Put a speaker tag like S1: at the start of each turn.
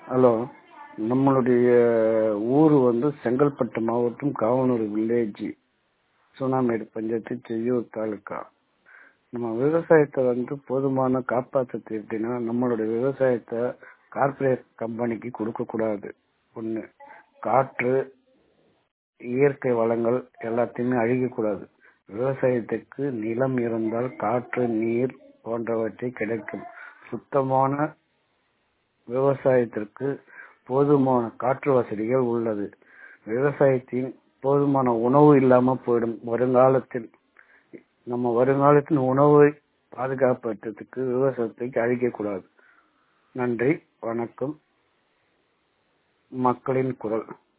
S1: hello நம்மளுடைய ஊர் வந்து செங்கல்பட்டு மாவட்டம் காவனூர் வில்லேஜ் சுனாமேடு பஞ்சாயத்து செய்யூர் தாலுக்கா நம்ம விவசாயத்தை வந்து போதுமான காப்பாற்றுறது எப்படின்னா நம்மளுடைய விவசாயத்தை கார்ப்பரேட் கம்பெனிக்கு கொடுக்கக்கூடாது ஒன்று காற்று இயற்கை வளங்கள் எல்லாத்தையுமே அழிக்கக்கூடாது விவசாயத்துக்கு நிலம் இருந்தால் காற்று நீர் போன்றவற்றை கிடைக்கும் சுத்தமான விவசாயத்திற்கு போதுமான காற்று வசதிகள் உள்ளது விவசாயத்தின் போதுமான உணவு இல்லாம போயிடும் வருங்காலத்தில் நம்ம வருங்காலத்தின் உணவை பாதுகாப்பதற்கு விவசாயத்தை அழிக்கக்கூடாது நன்றி வணக்கம் மக்களின் குரல்